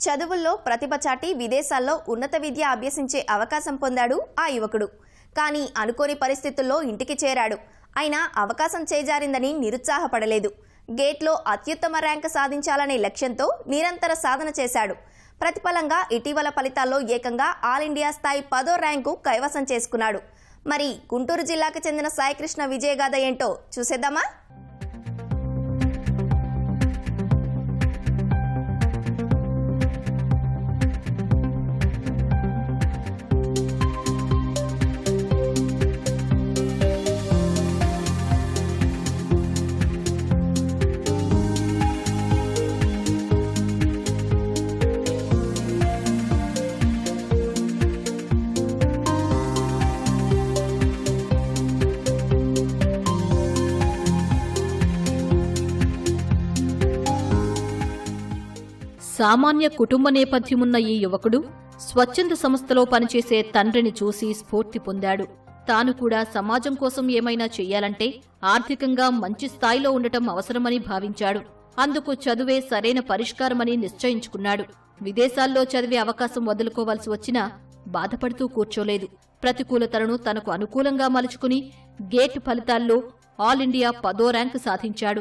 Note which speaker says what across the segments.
Speaker 1: చదువుల్లో ప్రతిభ చాటి విదేశాల్లో ఉన్నత విద్య అభ్యసించే అవకాశం పొందాడు ఆ యువకుడు కానీ అనుకోని పరిస్థితుల్లో ఇంటికి చేరాడు అయినా అవకాశం చేజారిందని నిరుత్సాహపడలేదు గేట్లో అత్యుత్తమ ర్యాంక్ సాధించాలనే లక్ష్యంతో నిరంతర సాధన చేశాడు ప్రతిఫలంగా ఇటీవల ఫలితాల్లో ఏకంగా ఆల్ ఇండియా స్థాయి పదో ర్యాంకు కైవసం చేసుకున్నాడు మరి గుంటూరు జిల్లాకు చెందిన సాయికృష్ణ విజయగాథ ఏంటో చూసేద్దామా
Speaker 2: సామాన్య కుటుంబ నేపథ్యమున్న ఈ యువకుడు స్వచ్ఛంద సంస్థలో పనిచేసే తండ్రిని చూసి స్ఫూర్తి పొందాడు తాను కూడా సమాజం కోసం ఏమైనా చెయ్యాలంటే ఆర్థికంగా మంచి స్థాయిలో ఉండటం అవసరమని భావించాడు అందుకు చదువే సరైన పరిష్కారమని నిశ్చయించుకున్నాడు విదేశాల్లో చదివే అవకాశం వదులుకోవాల్సి వచ్చినా బాధపడుతూ కూర్చోలేదు ప్రతికూలతలను తనకు అనుకూలంగా మలుచుకుని గేట్ ఫలితాల్లో ఆల్ ఇండియా పదో ర్యాంకు సాధించాడు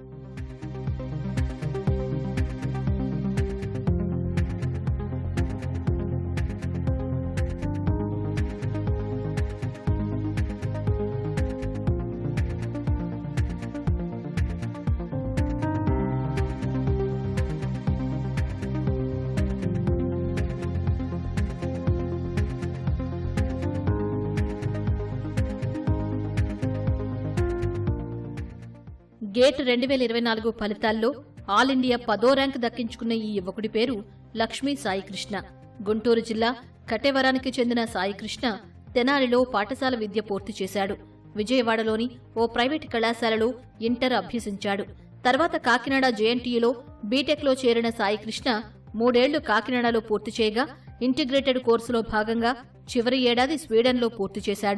Speaker 2: గేట్ రెండు వేల ఇరవై నాలుగు ఫలితాల్లో ఆల్ ఇండియా పదో ర్యాంక్ దక్కించుకున్న ఈ యువకుడి పేరు లక్ష్మీ సాయికృష్ణ గుంటూరు జిల్లా కటేవరానికి చెందిన సాయికృష్ణ తెనాలిలో పాఠశాల విద్య పూర్తి చేశాడు విజయవాడలోని ఓ ప్రైవేటు కళాశాలలో ఇంటర్ అభ్యసించాడు తర్వాత కాకినాడ జేఎన్టీయూలో బీటెక్లో చేరిన సాయికృష్ణ మూడేళ్లు కాకినాడలో పూర్తి చేయగా ఇంటిగ్రేటెడ్ కోర్సులో భాగంగా చివరి ఏడాది స్వీడన్లో పూర్తి చేశాడు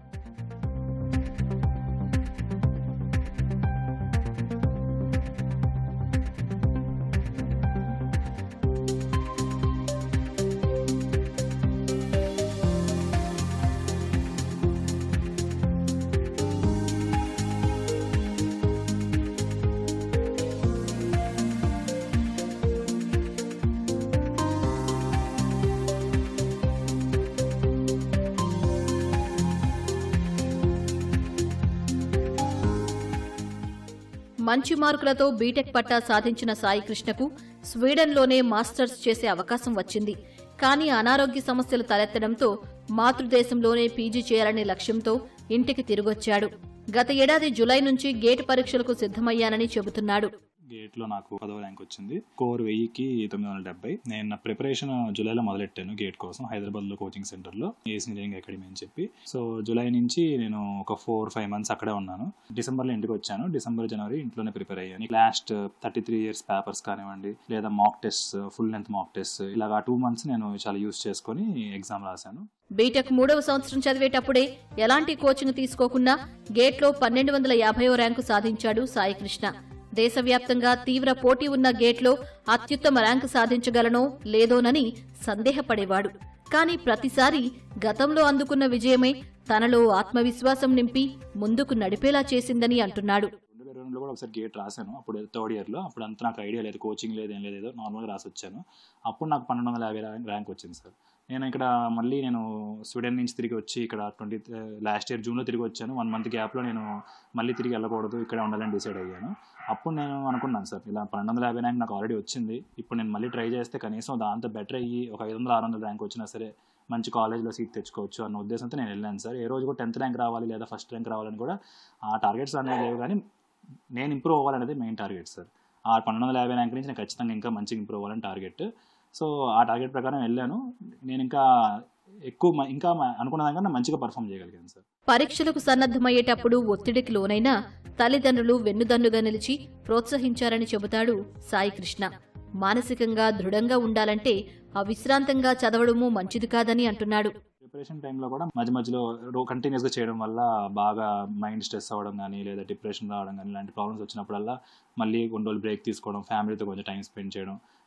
Speaker 2: మంచి మార్కులతో బీటెక్ పట్టా సాధించిన సాయికృష్ణకు స్వీడన్లోనే మాస్టర్స్ చేసే అవకాశం వచ్చింది కానీ అనారోగ్య సమస్యలు తలెత్తడంతో మాతృదేశంలోనే పీజీ చేయాలనే లక్ష్యంతో ఇంటికి తిరిగొచ్చాడు గత ఏడాది జులై నుంచి గేట్ పరీక్షలకు సిద్ధమయ్యానని చెబుతున్నాడు
Speaker 3: గేట్ లో నాకు పదవ ర్యాంక్ వచ్చింది కోర్ వెయ్యికి తొమ్మిది వందల డెబ్బై నేను నా ప్రిపరేషన్ జూలైలో మొదలెట్టాను గేట్ కోసం హైదరాబాద్ లో కోచింగ్ సెంటర్ లో ఏస్ ఇంజనీరింగ్ అకాడమీ అని చెప్పి సో జూలై నుంచి నేను ఒక ఫోర్ ఫైవ్ మంత్స్ అక్కడే ఉన్నాను డిసెంబర్ లో ఇంటికి వచ్చాను డిసెంబర్ జనవరి ఇంట్లోనే ప్రిపేర్ అయ్యాను last thirty three years papers కానివ్వండి లేదా mock test full length mock test ఇలాగా టూ మంత్స్ నేను చాలా యూస్ చేసుకొని ఎగ్జామ్ రాశాను
Speaker 2: బీటెక్ మూడవ సంవత్సరం చదివేటప్పుడే ఎలాంటి కోచింగ్ తీసుకోకుండా గేట్లో పన్నెండు వందల యాభైవ ర్యాంకు సాధించాడు సాయికృష్ణ దేశవ్యాప్తంగా తీవ్ర పోటీ ఉన్న గేట్లో అత్యుత్తమ ర్యాంకు సాధించగలనో లేదోనని సందేహపడేవాడు కానీ ప్రతిసారి గతంలో అందుకున్న విజయమే తనలో ఆత్మవిశ్వాసం నింపి ముందుకు నడిపేలా చేసిందని అంటున్నాడు
Speaker 3: రెండు వేల రెండులో కూడా ఒకసారి గేట్ రాశాను అప్పుడు థర్డ్ ఇయర్లో అప్పుడు అంతా నాకు ఐడియా లేదు కోచింగ్ లేదు ఏం లేదు ఏదో నార్మల్గా రాసి వచ్చాను అప్పుడు నాకు పన్నెండు వందల యాభై ర్యాంక్ ర్యాంక్ వచ్చింది సార్ నేను ఇక్కడ మళ్ళీ నేను స్వీడన్ నుంచి తిరిగి వచ్చి ఇక్కడ ట్వంటీ లాస్ట్ ఇయర్ జూన్లో తిరిగి వచ్చాను వన్ మంత్ గ్యాప్లో నేను మళ్ళీ తిరిగి వెళ్ళకూడదు ఇక్కడే ఉండాలని డిసైడ్ అయ్యాను అప్పుడు నేను అనుకున్నాను సార్ ఇలా పన్నెండు వందల యాభై ర్యాంక్ నాకు ఆల్రెడీ వచ్చింది ఇప్పుడు నేను మళ్ళీ ట్రై చేస్తే కనీసం దాంతో బెటర్ అయ్యి ఒక ఐదు వందల ఆరు వందల ర్యాంక్ వచ్చినా సరే మంచి కాలేజ్లో సీట్ తెచ్చుకోవచ్చు అన్న ఉద్దేశంతో నేను వెళ్ళాను సార్ ఏ రోజు కూడా టెన్త్ ర్యాంక్ రావాలి లేదా ఫస్ట్ ర్యాంక్ రావాలని కూడా ఆ టార్గెట్స్ అనేవి లేవు కానీ నేను ఇంప్రూవ్ అవ్వాలనేది మెయిన్ టార్గెట్ సార్ ఆ పన్నెండు వందల యాభై ర్యాంక్ నుంచి నేను ఖచ్చితంగా ఇంకా మంచిగా ఇంప్రూవ్ అవ్వాలని టార్గెట్ సో ఆ టార్గెట్ ప్రకారం వెళ్ళాను నేను ఇంకా ఎక్కువ మ- ఇంకా మ- అనుకున్న దానికన్నా మంచిగా పర్ఫామ్ చేయగలిగాను సార్
Speaker 2: పరీక్షలకు సన్నద్ధమయ్యేటప్పుడు ఒత్తిడికి లోనైనా తల్లిదండ్రులు వెన్నుదన్నుగా నిలిచి ప్రోత్సహించారని చెబుతాడు సాయికృష్ణ మానసికంగా దృఢంగా ఉండాలంటే అవిశ్రాంతంగా చదవడము మంచిది కాదని అంటున్నాడు
Speaker 3: ప్రిపరేషన్ టైంలో కూడా మధ్య మధ్యలో రో కంటిన్యూస్గా చేయడం వల్ల బాగా మైండ్ స్ట్రెస్ అవ్వడం కానీ లేదా డిప్రెషన్ రావడం కానీ ఇలాంటి ప్రాబ్లమ్స్ వచ్చినప్పుడల్లా మళ్ళీ కొన్ని రోజులు బ్రేక్ తీసుకోవడం ఫ్యామిలీతో కొంచెం టైం స్పెండ్ చేయడం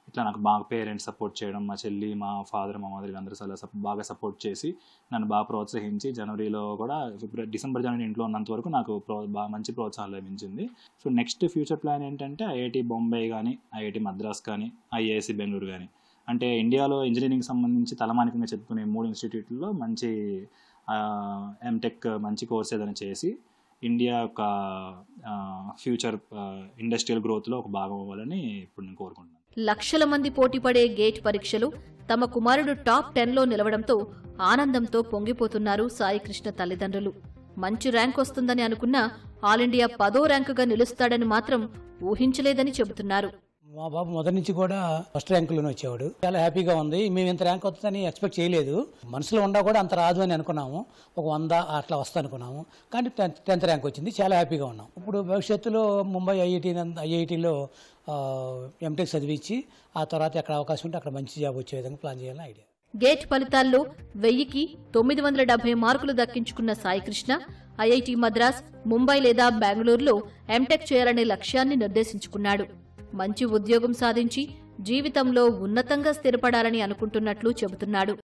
Speaker 3: ఇట్లా నాకు బాగా పేరెంట్స్ సపోర్ట్ చేయడం మా చెల్లి మా ఫాదర్ మా మదర్ అందరూ చాలా సప్- బాగా సపోర్ట్ చేసి నన్ను బాగా ప్రోత్సహించి జనవరిలో కూడా ఫిబ్రవరి డిసెంబర్ జనవరి ఇంట్లో ఉన్నంత వరకు నాకు ప్రో బాగా మంచి ప్రోత్సాహం లభించింది సో నెక్స్ట్ ఫ్యూచర్ ప్లాన్ ఏంటంటే ఐఐటి బొంబై కానీ ఐఐటి మద్రాస్ కానీ ఐఐఎస్సి బెంగళూరు కానీ అంటే ఇండియాలో ఇంజనీరింగ్ సంబంధించి తలమానికంగా చెప్పుకునే మూడు ఇన్స్టిట్యూట్లో మంచి ఎంటెక్ మంచి కోర్స్ ఏదైనా చేసి ఇండియా యొక్క ఫ్యూచర్ ఇండస్ట్రియల్ గ్రోత్లో ఒక భాగం అవ్వాలని ఇప్పుడు నేను కోరుకుంటున్నాను
Speaker 2: లక్షల మంది పోటీపడే గేట్ పరీక్షలు తమ కుమారుడు టాప్ టెన్లో నిలవడంతో ఆనందంతో పొంగిపోతున్నారు సాయికృష్ణ తల్లిదండ్రులు మంచి ర్యాంక్ వస్తుందని అనుకున్నా ఆల్ ఇండియా పదో ర్యాంకుగా నిలుస్తాడని మాత్రం ఊహించలేదని చెబుతున్నారు
Speaker 4: మా బాబు మొదటి నుంచి కూడా ఫస్ట్ ర్యాంకులోనే వచ్చేవాడు చాలా హ్యాపీగా ఉంది మేము ఇంత ర్యాంక్ వస్తుందని ఎక్స్పెక్ట్ చేయలేదు మనసులో ఉండా కూడా అంత రాదు అని అనుకున్నాము ఒక వంద అట్లా వస్తా అనుకున్నాము కానీ టెన్త్ టెన్త్ ర్యాంక్ వచ్చింది చాలా హ్యాపీగా ఉన్నాం ఇప్పుడు భవిష్యత్తులో ముంబై ఐఐటి ఐఐటిలో ఎంటెక్ చదివించి ఆ తర్వాత ఎక్కడ అవకాశం ఉంటే అక్కడ మంచి జాబ్ వచ్చే విధంగా ప్లాన్ చేయాలని ఐడియా
Speaker 2: గేట్ ఫలితాల్లో వెయ్యికి తొమ్మిది వందల డెబ్బై మార్కులు దక్కించుకున్న సాయికృష్ణ ఐఐటి మద్రాస్ ముంబై లేదా బెంగళూరులో ఎంటెక్ చేయాలనే లక్ష్యాన్ని నిర్దేశించుకున్నాడు మంచి ఉద్యోగం సాధించి జీవితంలో ఉన్నతంగా స్థిరపడాలని అనుకుంటున్నట్లు చెబుతున్నాడు